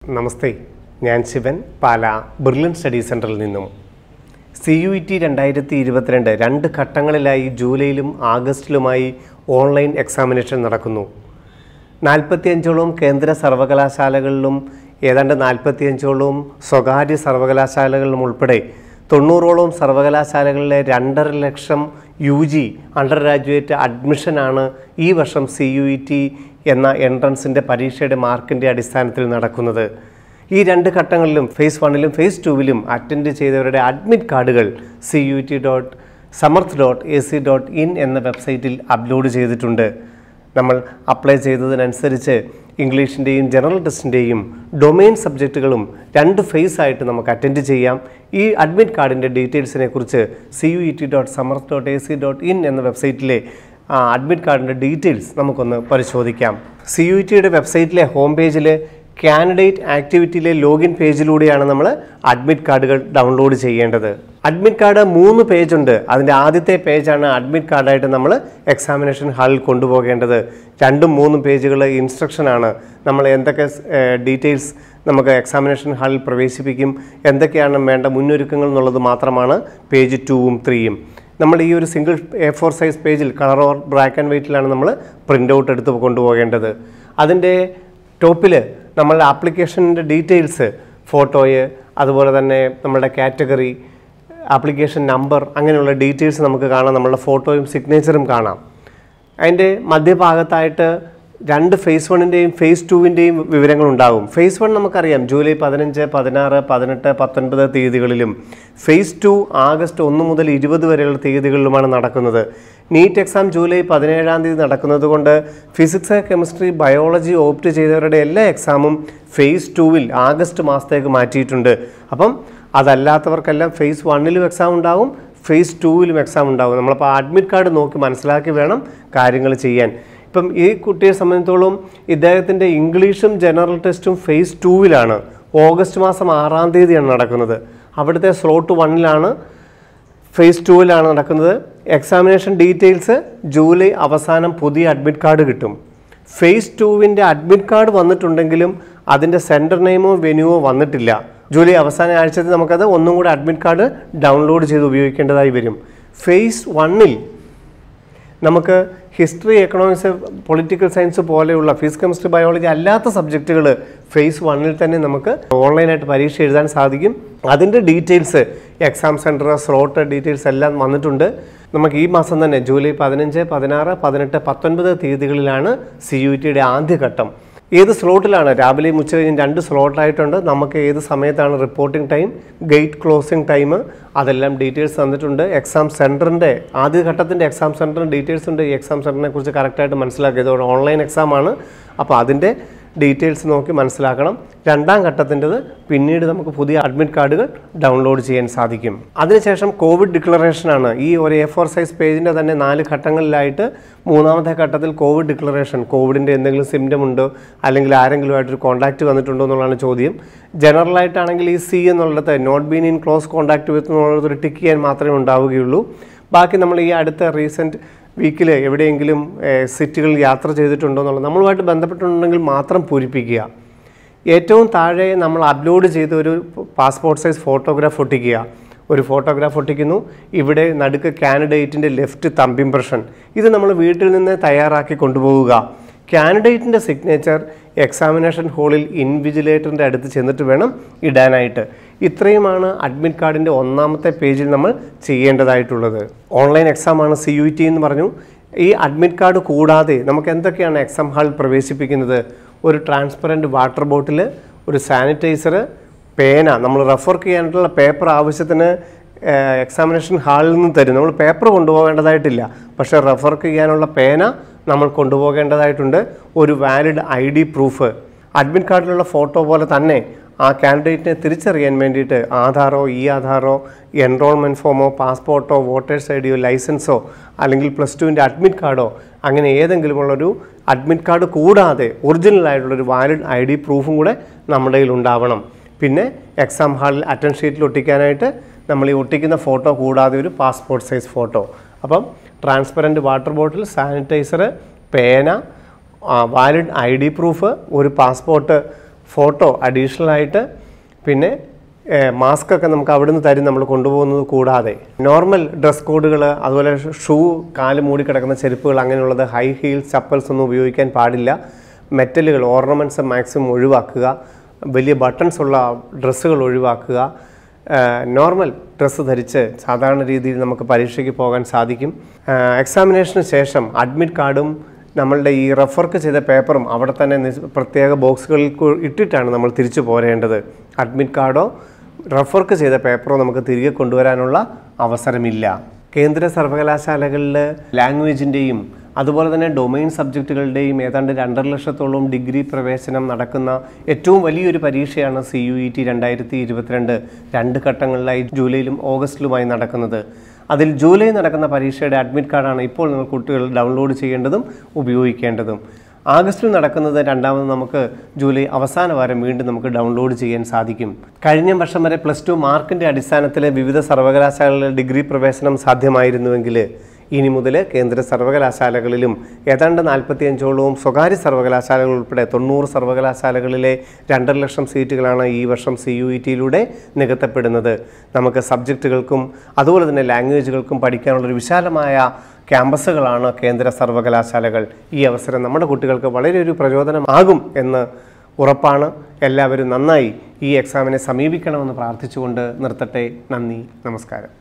നമസ്തേ ഞാൻ ശിവൻ പാല brilliant study സെൻറ്ററിൽ നിന്നും സി യു ടി രണ്ടായിരത്തി ഇരുപത്തിരണ്ട് രണ്ട് ഘട്ടങ്ങളിലായി ജൂലൈയിലും ആഗസ്റ്റിലുമായി ഓൺലൈൻ എക്സാമിനേഷൻ നടക്കുന്നു നാൽപ്പത്തിയഞ്ചോളം കേന്ദ്ര സർവകലാശാലകളിലും ഏതാണ്ട് നാൽപ്പത്തിയഞ്ചോളം സ്വകാര്യ സർവകലാശാലകളിലും ഉൾപ്പെടെ തൊണ്ണൂറോളം സർവകലാശാലകളിലെ രണ്ടര ലക്ഷം യു ജി അണ്ടർ ഗ്രാജുവേറ്റ് അഡ്മിഷനാണ് ഈ വർഷം സി യു ഇ ടി എന്ന എൻട്രൻസിൻ്റെ പരീക്ഷയുടെ മാർക്കിൻ്റെ അടിസ്ഥാനത്തിൽ നടക്കുന്നത് ഈ രണ്ട് ഘട്ടങ്ങളിലും ഫേസ് വണ്ണിലും ഫേസ് ടൂവിലും അറ്റൻഡ് ചെയ്തവരുടെ അഡ്മിറ്റ് കാർഡുകൾ C U T dot Samarth dot A C dot in എന്ന വെബ്സൈറ്റിൽ അപ്ലോഡ് ചെയ്തിട്ടുണ്ട് നമ്മൾ അപ്ലൈ ചെയ്തതിനനുസരിച്ച് ഇംഗ്ലീഷിൻ്റെയും ജനറൽ ടെസ്റ്റിൻ്റെയും ഡൊമെയിൻ സബ്ജക്റ്റുകളും രണ്ട് ഫേസ് ആയിട്ട് നമുക്ക് അറ്റൻഡ് ചെയ്യാം ഈ അഡ്മിറ്റ് കാർഡിൻ്റെ ഡീറ്റെയിൽസിനെ കുറിച്ച് C U E T dot Samarth dot A C dot in എന്ന വെബ്സൈറ്റിലെ ആ അഡ്മിറ്റ് കാർഡിൻ്റെ ഡീറ്റെയിൽസ് നമുക്കൊന്ന് പരിശോധിക്കാം സി യു ടിയുടെ വെബ്സൈറ്റിലെ ഹോം പേജിൽ കാൻഡിഡേറ്റ് ആക്ടിവിറ്റിയിലെ ലോഗിൻ പേജിലൂടെയാണ് നമ്മൾ അഡ്മിറ്റ് കാർഡുകൾ ഡൗൺലോഡ് ചെയ്യേണ്ടത് അഡ്മിറ്റ് കാർഡ് മൂന്ന് പേജുണ്ട് അതിൻ്റെ ആദ്യത്തെ പേജാണ് അഡ്മിറ്റ് കാർഡായിട്ട് നമ്മൾ എക്സാമിനേഷൻ ഹാളിൽ കൊണ്ടുപോകേണ്ടത് രണ്ടും മൂന്നും പേജുകൾ ഇൻസ്ട്രക്ഷനാണ് നമ്മൾ എന്തൊക്കെ ഡീറ്റെയിൽസ് നമുക്ക് എക്സാമിനേഷൻ ഹാളിൽ പ്രവേശിപ്പിക്കും എന്തൊക്കെയാണ് വേണ്ട മുന്നൊരുക്കങ്ങൾ എന്നുള്ളത് മാത്രമാണ് പേജ് ടൂവും ത്രീയും നമ്മൾ ഈ ഒരു സിംഗിൾ എ ഫോർ സൈസ് പേജിൽ കളർ ഓർ ബ്ലാക്ക് ആൻഡ് വൈറ്റിലാണ് നമ്മൾ പ്രിൻ്റ് ഔട്ട് എടുത്ത് കൊണ്ടുപോകേണ്ടത് അതിൻ്റെ ടോപ്പിൽ നമ്മളുടെ ആപ്ലിക്കേഷൻ്റെ ഡീറ്റെയിൽസ് ഫോട്ടോയ് അതുപോലെ തന്നെ നമ്മളുടെ കാറ്റഗറി ആപ്ലിക്കേഷൻ നമ്പർ അങ്ങനെയുള്ള ഡീറ്റെയിൽസ് നമുക്ക് കാണാം നമ്മളുടെ ഫോട്ടോയും സിഗ്നേച്ചറും കാണാം അതിൻ്റെ മധ്യഭാഗത്തായിട്ട് രണ്ട് ഫേസ് വണ്ണിൻ്റെയും ഫേസ് ടുവിൻ്റെയും വിവരങ്ങൾ ഉണ്ടാകും ഫേസ് വൺ നമുക്കറിയാം ജൂലൈ പതിനഞ്ച് പതിനാറ് പതിനെട്ട് പത്തൊൻപത് തീയതികളിലും ഫേസ് ടു ആഗസ്റ്റ് ഒന്ന് മുതൽ ഇരുപത് വരെയുള്ള തീയതികളിലുമാണ് നടക്കുന്നത് നീറ്റ് എക്സാം ജൂലൈ പതിനേഴാം തീയതി നടക്കുന്നത് കൊണ്ട് ഫിസിക്സ് കെമിസ്ട്രി ബയോളജി ഓപ്റ്റ് ചെയ്തവരുടെ എല്ലാ എക്സാമും ഫേസ് ടുവിൽ ആഗസ്റ്റ് മാസത്തേക്ക് മാറ്റിയിട്ടുണ്ട് അപ്പം അതല്ലാത്തവർക്കെല്ലാം ഫേസ് വണ്ണിലും എക്സാം ഉണ്ടാവും ഫേസ് ടൂവിലും എക്സാം ഉണ്ടാവും നമ്മളപ്പോൾ അഡ്മിറ്റ് കാർഡ് നോക്കി മനസ്സിലാക്കി വേണം കാര്യങ്ങൾ ചെയ്യാൻ ഇപ്പം ഈ കുട്ടിയെ സംബന്ധിച്ചോളം ഇദ്ദേഹത്തിൻ്റെ ഇംഗ്ലീഷും ജനറൽ ടെസ്റ്റും ഫേസ് ടൂവിലാണ് ഓഗസ്റ്റ് മാസം ആറാം തീയതിയാണ് നടക്കുന്നത് അവിടുത്തെ സ്ലോട്ട് വണ്ണിലാണ് ഫേസ് ടൂവിലാണ് നടക്കുന്നത് എക്സാമിനേഷൻ ഡീറ്റെയിൽസ് ജൂലൈ അവസാനം പുതിയ അഡ്മിറ്റ് കാർഡ് കിട്ടും ഫേസ് ടൂവിൻ്റെ അഡ്മിറ്റ് കാർഡ് വന്നിട്ടുണ്ടെങ്കിലും അതിൻ്റെ സെൻറ്റർ നെയിമോ വെന്യൂവോ വന്നിട്ടില്ല ജൂലൈ അവസാന ആഴ്ചത്തിൽ നമുക്കത് ഒന്നും കൂടെ അഡ്മിറ്റ് കാർഡ് ഡൗൺലോഡ് ചെയ്ത് ഉപയോഗിക്കേണ്ടതായി വരും ഫേസ് വണ്ണിൽ നമുക്ക് ഹിസ്റ്ററി എക്കണോമിക്സ് പൊളിറ്റിക്കൽ സയൻസ് പോലെയുള്ള ഫിസിക്സ് കെമിസ്ട്രി ബയോളജി അല്ലാത്ത സബ്ജക്റ്റുകൾ ഫേസ് വണ്ണിൽ തന്നെ നമുക്ക് ഓൺലൈനായിട്ട് പരീക്ഷ എഴുതാൻ സാധിക്കും അതിൻ്റെ details exam centre slot details എല്ലാം വന്നിട്ടുണ്ട് നമുക്ക് ഈ മാസം തന്നെ ജൂലൈ പതിനഞ്ച് പതിനാറ് പതിനെട്ട് പത്തൊൻപത് തീയതികളിലാണ് സി യു ടിയുടെ ആദ്യഘട്ടം ഏത് സ്ലോട്ടിലാണ് രാവിലെയും ഉച്ച കഴിഞ്ഞും രണ്ട് സ്ലോട്ടായിട്ടുണ്ട് നമുക്ക് ഏത് സമയത്താണ് reporting time gate closing time അതെല്ലാം ഡീറ്റെയിൽസ് തന്നിട്ടുണ്ട് എക്സാം സെൻറ്ററിൻ്റെ ആദ്യ ഘട്ടത്തിൻ്റെ എക്സാം സെൻറ്ററിന് ഡീറ്റെയിൽസ് ഉണ്ട് ഈ എക്സാം സെൻറ്ററിനെ കുറിച്ച് കറക്റ്റായിട്ട് മനസ്സിലാക്കിയത് ഓൺലൈൻ എക്സാമാണ് അപ്പോൾ അതിൻ്റെ ഡീറ്റെയിൽസ് നോക്കി മനസ്സിലാക്കണം രണ്ടാം ഘട്ടത്തിൻ്റെത് പിന്നീട് നമുക്ക് പുതിയ അഡ്മിറ്റ് കാർഡുകൾ ഡൗൺലോഡ് ചെയ്യാൻ സാധിക്കും അതിനുശേഷം കോവിഡ് ഡിക്ലറേഷനാണ് ഈ ഒരു എ ഫോർ സൈസ് പേജിൻ്റെ തന്നെ നാല് ഘട്ടങ്ങളിലായിട്ട് മൂന്നാമത്തെ ഘട്ടത്തിൽ കോവിഡ് ഡിക്ലറേഷൻ കോവിഡിൻ്റെ എന്തെങ്കിലും സിംറ്റം ഉണ്ടോ അല്ലെങ്കിൽ ആരെങ്കിലുമായിട്ടൊരു കോൺടാക്റ്റ് വന്നിട്ടുണ്ടോ എന്നുള്ളതാണ് ചോദ്യം ജനറലായിട്ടാണെങ്കിൽ ഈ സി എന്നുള്ളത് not been in close contact with എന്നുള്ളത് ഒരു ടിക്ക് ചെയ്യാൻ മാത്രമേ ഉണ്ടാവുകയുള്ളൂ ബാക്കി നമ്മൾ ഈ അടുത്ത റീസെൻറ്റ് വീക്കിൽ എവിടെയെങ്കിലും സിറ്റികളിൽ യാത്ര ചെയ്തിട്ടുണ്ടോ എന്നുള്ളത് നമ്മളുമായിട്ട് ബന്ധപ്പെട്ടിട്ടുണ്ടെങ്കിൽ മാത്രം പൂരിപ്പിക്കുക ഏറ്റവും താഴെ നമ്മൾ അപ്ലോഡ് ചെയ്ത ഒരു പാസ്പോർട്ട് സൈസ് ഫോട്ടോഗ്രാഫ് ഒട്ടിക്കുക ഒരു ഫോട്ടോഗ്രാഫ് ഒട്ടിക്കുന്നു ഇവിടെ നടുക്ക് കാൻഡിഡേറ്റിൻ്റെ ലെഫ്റ്റ് തമ്പ് ഇംപ്രഷൻ ഇത് നമ്മൾ വീട്ടിൽ നിന്ന് തയ്യാറാക്കി കൊണ്ടുപോവുക കാൻഡിഡേറ്റിൻ്റെ സിഗ്നേച്ചർ എക്സാമിനേഷൻ ഹാളിൽ ഇൻവിജിലേറ്ററിൻ്റെ അടുത്ത് ചെന്നിട്ട് വേണം ഇടാനായിട്ട് ഇത്രയുമാണ് അഡ്മിറ്റ് കാർഡിൻ്റെ ഒന്നാമത്തെ പേജിൽ നമ്മൾ ചെയ്യേണ്ടതായിട്ടുള്ളത് ഓൺലൈൻ എക്സാമാണ് സി യു ടി എന്ന് പറഞ്ഞു ഈ അഡ്മിറ്റ് കാർഡ് കൂടാതെ നമുക്ക് എന്തൊക്കെയാണ് എക്സാം ഹാളിൽ പ്രവേശിപ്പിക്കുന്നത് ഒരു ട്രാൻസ്പെറൻറ്റ് വാട്ടർ ബോട്ടിൽ ഒരു സാനിറ്റൈസർ പേന നമ്മൾ റെഫർ ചെയ്യാനായിട്ടുള്ള പേപ്പർ ആവശ്യത്തിന് എക്സാമിനേഷൻ ഹാളിൽ നിന്ന് തരും നമ്മൾ പേപ്പർ കൊണ്ടുപോകേണ്ടതായിട്ടില്ല പക്ഷേ റെഫർ ചെയ്യാനുള്ള പേന നമ്മൾ കൊണ്ടുപോകേണ്ടതായിട്ടുണ്ട് ഒരു valid I D proof admit കാർഡിലുള്ള ഫോട്ടോ പോലെ തന്നെ ആ കാൻഡിഡേറ്റിനെ തിരിച്ചറിയാൻ വേണ്ടിയിട്ട് ആധാറോ ഇ ആധാറോ എൻറോൾമെൻറ്റ് ഫോമോ പാസ്പോർട്ടോ വോട്ടേഴ്സ് ഐ ഡിയോ ലൈസൻസോ അല്ലെങ്കിൽ പ്ലസ് ടുവിൻ്റെ അഡ്മിറ്റ് കാർഡോ അങ്ങനെ ഏതെങ്കിലുമുള്ളൊരു അഡ്മിറ്റ് കാർഡ് കൂടാതെ ഒറിജിനൽ ആയിട്ടുള്ളൊരു വാലിഡ് ഐ ഡി പ്രൂഫും കൂടെ നമ്മുടെ കയ്യിൽ ഉണ്ടാവണം പിന്നെ എക്സാം ഹാളിൽ അറ്റൻഡ് ഷീറ്റിൽ ഒട്ടിക്കാനായിട്ട് നമ്മൾ ഈ ഒട്ടിക്കുന്ന ഫോട്ടോ കൂടാതെ ഒരു പാസ്പോർട്ട് സൈസ് ഫോട്ടോ അപ്പം ട്രാൻസ്പെറൻറ്റ് വാട്ടർ ബോട്ടിൽ സാനിറ്റൈസർ പേന വാലിഡ് ഐ ഡി പ്രൂഫ് ഒരു പാസ്പോർട്ട് ഫോട്ടോ അഡീഷണൽ ആയിട്ട് പിന്നെ മാസ്ക് ഒക്കെ നമുക്ക് അവിടുന്ന് തരും നമ്മൾ കൊണ്ടുപോകുന്നത് കൂടാതെ നോർമൽ ഡ്രസ് കോഡുകൾ അതുപോലെ ഷൂ കാല് മൂടി കിടക്കുന്ന ചെരുപ്പുകൾ അങ്ങനെയുള്ളത് ഹൈ ഹീൽസ് ചപ്പൽസ് ഒന്നും ഉപയോഗിക്കാൻ പാടില്ല മെറ്റലുകൾ ഓർണമെൻറ്റ്സ് മാക്സിമം ഒഴിവാക്കുക വലിയ ബട്ടൺസ് ഉള്ള ഡ്രസ്സുകൾ ഒഴിവാക്കുക നോർമൽ ഡ്രസ്സ് ധരിച്ച് സാധാരണ രീതിയിൽ നമുക്ക് പരീക്ഷയ്ക്ക് പോകാൻ സാധിക്കും എക്സാമിനേഷന് ശേഷം അഡ്മിറ്റ് കാർഡും നമ്മളുടെ ഈ റെഫർക്ക് ചെയ്ത പേപ്പറും അവിടെ തന്നെ നിസ് പ്രത്യേക ബോക്സുകളിൽ കു- ഇട്ടിട്ടാണ് നമ്മൾ തിരിച്ചു പോരേണ്ടത് അഡ്മിറ്റ് കാർഡോ റെഫർക്ക് ചെയ്ത പേപ്പറോ നമുക്ക് തിരികെ കൊണ്ടുവരാനുള്ള അവസരമില്ല കേന്ദ്ര സർവകലാശാലകളിൽ ലാംഗ്വേജിൻ്റെയും അതുപോലെ തന്നെ ഡൊമൈൻ സബ്ജക്റ്റുകളുടെയും ഏതാണ്ട് രണ്ടര ലക്ഷത്തോളം ഡിഗ്രി പ്രവേശനം നടക്കുന്ന ഏറ്റവും വലിയൊരു പരീക്ഷയാണ് സി യു ഇ ടി രണ്ടായിരത്തി ഇരുപത്തിരണ്ട് രണ്ട് ഘട്ടങ്ങളിലായി ജൂലൈയിലും ഓഗസ്റ്റിലുമായി നടക്കുന്നത് അതിൽ ജൂലൈ നടക്കുന്ന പരീക്ഷയുടെ അഡ്മിറ്റ് കാർഡാണ് ഇപ്പോൾ നിങ്ങൾ കുട്ടികൾ ഡൗൺലോഡ് ചെയ്യേണ്ടതും ഉപയോഗിക്കേണ്ടതും ആഗസ്റ്റിൽ നടക്കുന്നത് രണ്ടാമത് നമുക്ക് ജൂലൈ അവസാന വാരം വീണ്ടും നമുക്ക് ഡൗൺലോഡ് ചെയ്യാൻ സാധിക്കും കഴിഞ്ഞ വർഷം വരെ പ്ലസ് ടു മാർക്കിൻ്റെ അടിസ്ഥാനത്തിൽ വിവിധ സർവകലാശാലകളിൽ ഡിഗ്രി പ്രവേശനം സാധ്യമായിരുന്നുവെങ്കിൽ ഇനി മുതൽ കേന്ദ്ര സർവകലാശാലകളിലും ഏതാണ്ട് നാൽപ്പത്തിയഞ്ചോളവും സ്വകാര്യ സർവകലാശാലകൾ ഉൾപ്പെടെ തൊണ്ണൂറ് സർവകലാശാലകളിലെ രണ്ടര ലക്ഷം സീറ്റുകളാണ് ഈ വർഷം സി യു ഇ ടിയിലൂടെ നികത്തപ്പെടുന്നത് നമുക്ക് സബ്ജക്റ്റുകൾക്കും അതുപോലെ തന്നെ ലാംഗ്വേജുകൾക്കും പഠിക്കാനുള്ളൊരു വിശാലമായ ക്യാമ്പസുകളാണ് കേന്ദ്ര സർവകലാശാലകൾ ഈ അവസരം നമ്മുടെ കുട്ടികൾക്ക് വളരെ ഒരു പ്രചോദനമാകും എന്ന് ഉറപ്പാണ് എല്ലാവരും നന്നായി ഈ എക്സാമിനെ സമീപിക്കണമെന്ന് പ്രാർത്ഥിച്ചുകൊണ്ട് നിർത്തട്ടെ നന്ദി നമസ്കാരം